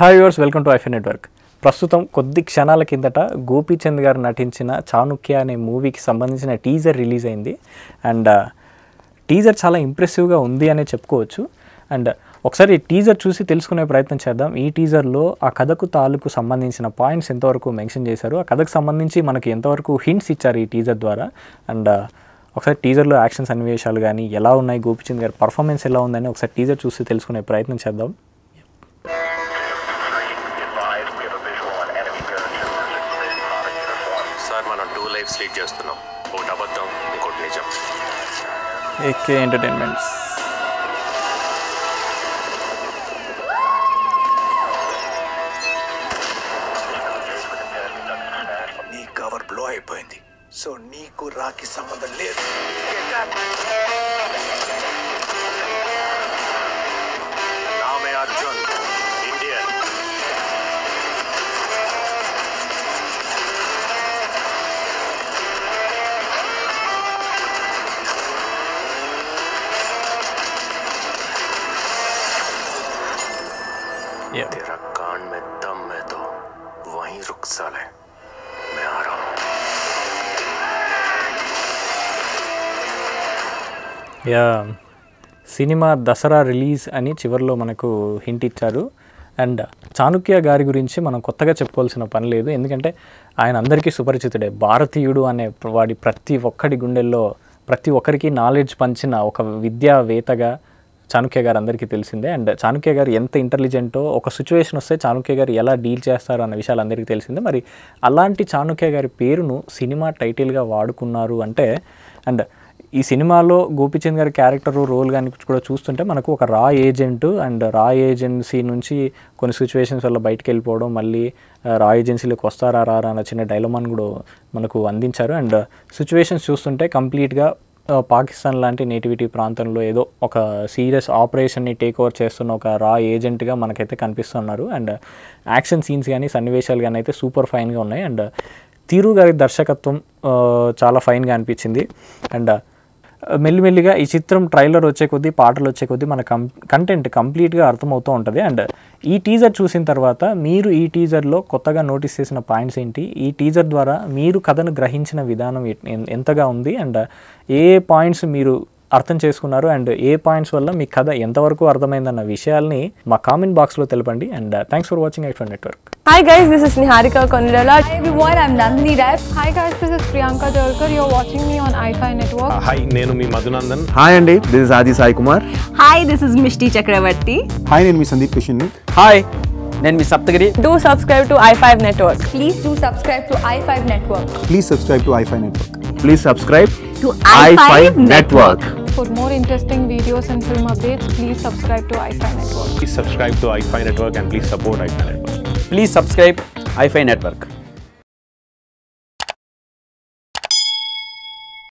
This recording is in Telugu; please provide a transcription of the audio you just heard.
Hi viewers welcome to iFi network ప్రస్తుతం కొద్ది క్షణాల కిందట గోపీచంద్ గారు నటించిన చాణుక్య అనే మూవీకి సంబంధించిన టీజర్ రిలీజ్ అయింది అండ్ టీజర్ చాలా ఇంప్రెసివ్గా ఉంది అనే చెప్పుకోవచ్చు అండ్ ఒకసారి ఈ టీజర్ చూసి తెలుసుకునే ప్రయత్నం చేద్దాం ఈ టీజర్లో ఆ కథకు తాలూకు సంబంధించిన పాయింట్స్ ఎంతవరకు మెన్షన్ చేశారు ఆ కథకు సంబంధించి మనకి ఎంతవరకు హింట్స్ ఇచ్చారు ఈ టీజర్ ద్వారా అండ్ ఒకసారి టీజర్లో యాక్షన్ సన్నివేశాలు కానీ ఎలా ఉన్నాయి గోపిచంద్ గారి పర్ఫార్మెన్స్ ఎలా ఉందని ఒకసారి టీజర్ చూసి తెలుసుకునే ప్రయత్నం చేద్దాం సార్ మనం టూ లైఫ్స్ లీడ్ చేస్తున్నాం ఒకటి అబద్ధం ఇంకోటి నిజం ఏకే ఎంటర్టైన్మెంట్స్ నీ కవర్ బ్లో అయిపోయింది సో నీకు రాకి సంబంధం లేదు నామే అర్జున్ ఇండియన్ तेरा कान में दम है तो वहीं रुक साले मैं आ रहा हूँ యా సినిమా దసరా రిలీజ్ అని చివరిలో మనకు హింట్ ఇచ్చారు అండ్ చాణుక్య గారి గురించి మనం కొత్తగా చెప్పుకోవాల్సిన పని లేదు ఎందుకంటే ఆయన అందరికీ సుపరిచితుడే భారతీయుడు అనే వాడి ప్రతి ఒక్కడి గుండెల్లో ప్రతి ఒక్కరికి నాలెడ్జ్ పంచిన ఒక విద్యావేత్తగా చాణుక్య గారు అందరికీ తెలిసిందే అండ్ చాణుక్య గారు ఎంత ఇంటెలిజెంటో ఒక సిచ్యువేషన్ వస్తే చాణుక్య గారు ఎలా డీల్ చేస్తారు అన్న విషయాలు అందరికీ తెలిసిందే మరి అలాంటి చాణుక్య గారి పేరును సినిమా టైటిల్గా వాడుకున్నారు అంటే అండ్ ఈ సినిమాలో గోపిచంద్ గారి క్యారెక్టర్ రోల్ కానీ కూడా చూస్తుంటే మనకు ఒక రా ఏజెంట్ అండ్ రా ఏజెన్సీ నుంచి కొన్ని సిచ్యువేషన్స్ వల్ల బయటకు వెళ్ళిపోవడం మళ్ళీ ఆ, రా ఏజెన్సీలోకి వస్తారా రారా అన్న చిన్న డైలమాన్ కూడా మనకు అందించారు అండ్ సిచ్యువేషన్స్ చూస్తుంటే కంప్లీట్గా ఆ, పాకిస్తాన్ లాంటి నేటివిటీ ప్రాంతంలో ఏదో ఒక సీరియస్ ఆపరేషన్ని టేక్ ఓవర్ చేస్తున్న ఒక రా ఏజెంట్గా మనకైతే కనిపిస్తున్నారు అండ్ యాక్షన్ సీన్స్ కానీ సన్నివేశాలు కానీ అయితే సూపర్ ఫైన్గా ఉన్నాయి అండ్ తీరు గారి దర్శకత్వం ఆ, చాలా ఫైన్గా అనిపించింది అండ్ మెల్లిమెల్లిగా ఈ చిత్రం ట్రైలర్ వచ్చే కొద్దీ పాటలు వచ్చే కొద్దీ మన కం కంటెంట్ కంప్లీట్గా అర్థమవుతూ ఉంటుంది అండ్ ఈ టీజర్ చూసిన తర్వాత మీరు ఈ టీజర్లో కొత్తగా నోటీస్ చేసిన పాయింట్స్ ఏంటి ఈ టీజర్ ద్వారా మీరు కథను గ్రహించిన విధానం ఎ- ఎన్- ఎంతగా ఉంది అండ్ ఏ పాయింట్స్ మీరు అర్థం చేసుకున్నారు అండ్ ఏ పాయింట్స్ వల్ల మీ కథ ఎంతవరకు అర్థమైందన్న విషయాల్ని మా కామెంట్ బాక్స్లో తెలపండి and thanks for watching iFi network Hi guys, this is Niharika Konirala. Hi everyone, I'm Nandini Rai. Hi guys, this is Priyanka Jalkar. You're watching me on iFi Network. Hi నేను మీ మధునందన్ హాయ్ అండి this is Aadi Sai Kumar Hi, this is Mishti Chakravarti. Hi నేను మీ సందీప్ కిషన్ హాయ్ నేను మీ Saptagiri Do subscribe to i5 Network. Please do subscribe to i5 Network. Please subscribe to iFi network please subscribe To i5 network. For more interesting videos and film updates, please subscribe to iFi Network. Please subscribe to iFi network and please support iFi network please subscribe iFi network